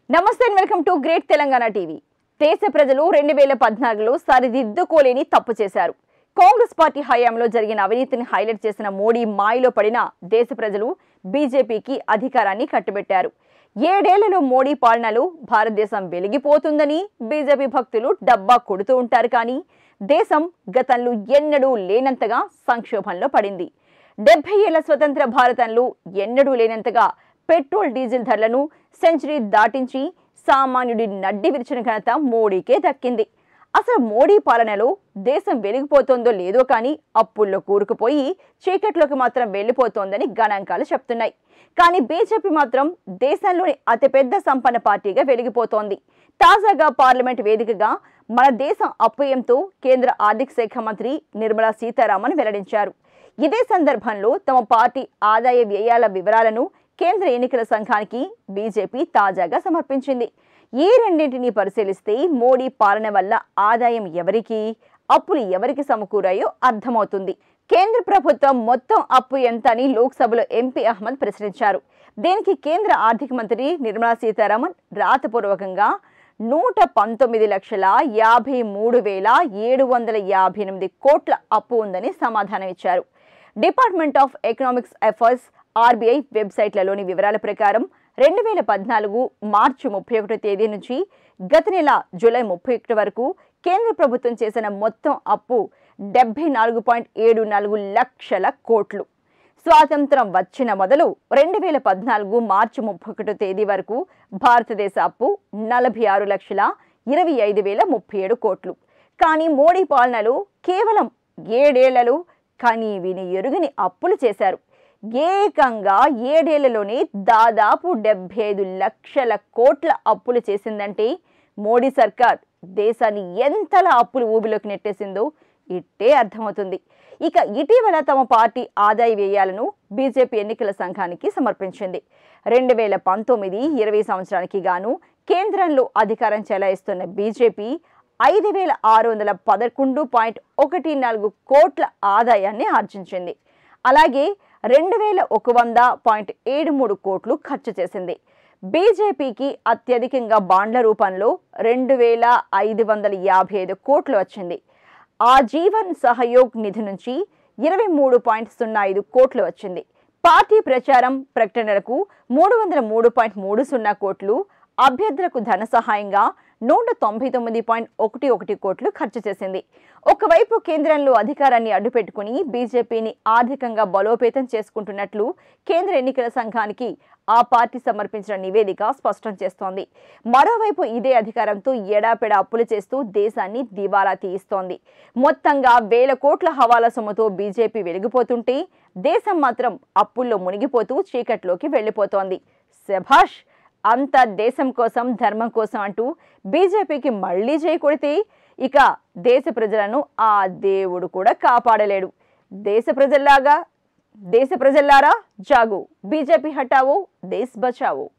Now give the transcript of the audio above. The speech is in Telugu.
నమస్తే and welcome to great Telangana TV దేశ ప్రజలు రెండు వేల పద్నాలుగులో సరిదిద్దుకోలేని తప్పు చేశారు కాంగ్రెస్ పార్టీ హయాంలో జరిగిన అవినీతిని హైలైట్ చేసిన మోడీ మాయలో పడిన దేశ ప్రజలు బీజేపీకి అధికారాన్ని కట్టబెట్టారు ఏడేళ్లలో మోడీ పాలనలో భారతదేశం వెలిగిపోతుందని బీజేపీ భక్తులు డబ్బా కొడుతూ ఉంటారు కానీ దేశం గతంలో ఎన్నడూ లేనంతగా సంక్షోభంలో పడింది డెబ్బై ఏళ్ల స్వతంత్ర భారతంలో ఎన్నడూ లేనంతగా పెట్రోల్ డీజిల్ ధరలను సెంచరీ దాటించి సామాన్యుడి నడ్డి విరిచిన ఘనత మోడీకే దక్కింది అసలు మోడీ పాలనలో దేశం వెలిగిపోతోందో లేదో కానీ అప్పుల్లో కూరుకుపోయి చీకట్లోకి మాత్రం వెళ్ళిపోతోందని గణాంకాలు చెప్తున్నాయి కానీ బీజేపీ మాత్రం దేశంలోని అతిపెద్ద సంపన్న పార్టీగా వెలిగిపోతోంది తాజాగా పార్లమెంట్ వేదికగా మన దేశం అప్పయంతో కేంద్ర ఆర్థిక శాఖ మంత్రి నిర్మలా సీతారామన్ వెల్లడించారు ఇదే సందర్భంలో తమ పార్టీ ఆదాయ వ్యయాల వివరాలను కేంద్ర ఎన్నికల సంఘానికి బీజేపీ తాజాగా సమర్పించింది ఈ రెండింటిని పరిశీలిస్తే మోడీ పాలన వల్ల ఆదాయం ఎవరికి అప్పులు ఎవరికి సమకూరాయో అర్థమవుతుంది కేంద్ర ప్రభుత్వం మొత్తం అప్పు ఎంత అని లోక్సభలో ఎంపీ అహ్మద్ ప్రశ్నించారు దీనికి కేంద్ర ఆర్థిక మంత్రి నిర్మలా సీతారామన్ రాతపూర్వకంగా నూట పంతొమ్మిది లక్షల యాభై మూడు వేల ఏడు వందల యాభై ఎనిమిది కోట్ల అప్పు ఉందని సమాధానం ఇచ్చారు department of economics affairs RBI వెబ్సైట్లలోని వివరాల ప్రకారం రెండు వేల పద్నాలుగు మార్చి ముప్పై ఒకటో తేదీ నుంచి గత నెల జూలై ముప్పై ఒకటి వరకు కేంద్ర ప్రభుత్వం చేసిన మొత్తం అప్పు డెబ్బై నాలుగు పాయింట్ ఏడు నాలుగు లక్షల కోట్లు స్వాతంత్రం వచ్చిన మొదలు రెండు వేల పద్నాలుగు మార్చి ముప్పై ఒకటో తేదీ వరకు భారతదేశ అప్పు నలభై ఆరు లక్షల ఇరవై ఐదు వేల ముప్పై ఏడు కోట్లు కానీ మోడీ పాలనలో కేవలం ఏడేళ్లలో కానీ విని ఎరుగని అప్పులు చేశారు ఏకంగా ఏడేళ్లలోనే దాదాపు డెబ్బై ఐదు లక్షల కోట్ల అప్పులు చేసిందంటే మోడీ సర్కార్ దేశాన్ని ఎంతలా అప్పులు ఊబిలోకి నెట్టేసిందో ఇట్టే అర్థమవుతుంది ఇక ఇటీవల తమ పార్టీ ఆదాయ వ్యయాలను బీజేపీ ఎన్నికల సంఘానికి సమర్పించింది రెండు వేల పంతొమ్మిది ఇరవై సంవత్సరానికి గాను కేంద్రంలో అధికారం చెలాయిస్తున్న బీజేపీ ఐదు వేల ఆరు వందల పదకొండు పాయింట్ ఒకటి నాలుగు కోట్ల ఆదాయాన్ని ఆర్జించింది అలాగే రెండు వేల ఒక వంద పాయింట్ ఏడు మూడు కోట్లు ఖర్చు చేసింది బీజేపీకి అత్యధికంగా బాండ్ల రూపంలో రెండు వేల ఐదు వందల యాభై ఐదు కోట్లు వచ్చింది ఆ జీవన్ సహయోగ్ నిధి నుంచి ఇరవై మూడు పాయింట్ సున్నా ఐదు కోట్లు వచ్చింది పార్టీ ప్రచారం ప్రకటనలకు మూడు వందల మూడు పాయింట్ మూడు సున్నా కోట్లు అభ్యర్థులకు ధన సహాయంగా నూట తొంభై తొమ్మిది పాయింట్ ఒకటి ఒకటి కోట్లు ఖర్చు చేసింది ఒకవైపు కేంద్రంలో అధికారాన్ని అడ్డుపెట్టుకుని బీజేపీని ఆర్థికంగా బలోపేతం చేసుకుంటున్నట్లు కేంద్ర ఎన్నికల సంఘానికి ఆ పార్టీ సమర్పించిన నివేదిక స్పష్టం చేస్తోంది మరోవైపు ఇదే అధికారంతో ఎడాపెడా అప్పులు చేస్తూ దేశాన్ని దివాలా తీయిస్తోంది మొత్తంగా వేల కోట్ల హవాలా సొమ్ముతో బీజేపీ వెలిగిపోతుంటే దేశం మాత్రం అప్పుల్లో మునిగిపోతూ చీకట్లోకి వెళ్ళిపోతోంది శభాష్ అంత దేశం కోసం ధర్మం కోసం అంటూ బీజేపీకి మళ్ళీ చేయి కొడితే ఇక దేశ ప్రజలను ఆ దేవుడు కూడా కాపాడలేడు దేశ ప్రజల్లాగా దేశ ప్రజల్లారా జాగు బీజేపీ హటావో దేశ్ బచావో